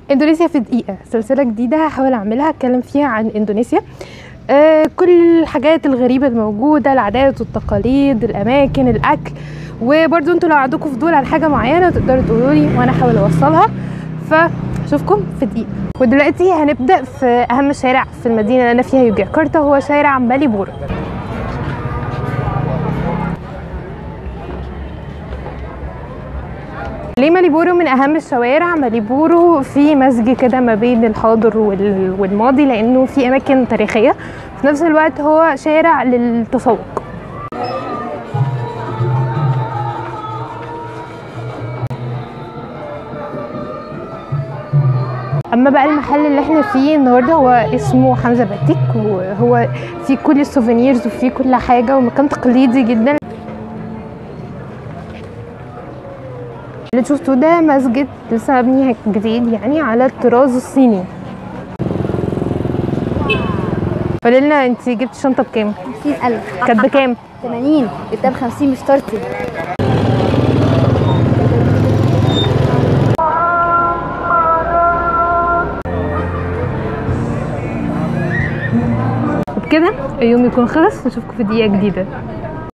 اندونيسيا في دقيقة سلسلة جديدة هحاول اعملها اتكلم فيها عن اندونيسيا آه كل الحاجات الغريبة الموجودة العادات والتقاليد الاماكن الاكل وبرضو انتوا لو عندكم فضول عن حاجة معينة تقدروا تقولوا لي وانا احاول اوصلها فاشوفكم في دقيقة ودلوقتي هنبدأ في اهم شارع في المدينة اللي انا فيها يوجياكارتا هو شارع ماليبورو ليه ماليبورو من اهم الشوارع ماليبورو في مزج كده ما بين الحاضر وال- والماضي لانه في اماكن تاريخيه في نفس الوقت هو شارع للتسوق اما بقى المحل اللي احنا فيه النهارده هو اسمه حمزه باتيك وهو فيه كل السوفينيرز وفيه كل حاجه ومكان تقليدي جدا اللي شفتوه ده مسجد لسه مبني جديد يعني على الطراز الصيني قولي لنا انت جبت شنطه بكام 50000 كانت بكام 80 جبتها ب 50 مش طرتي وبكده اليوم يكون خلص نشوفكم في دقيقه جديده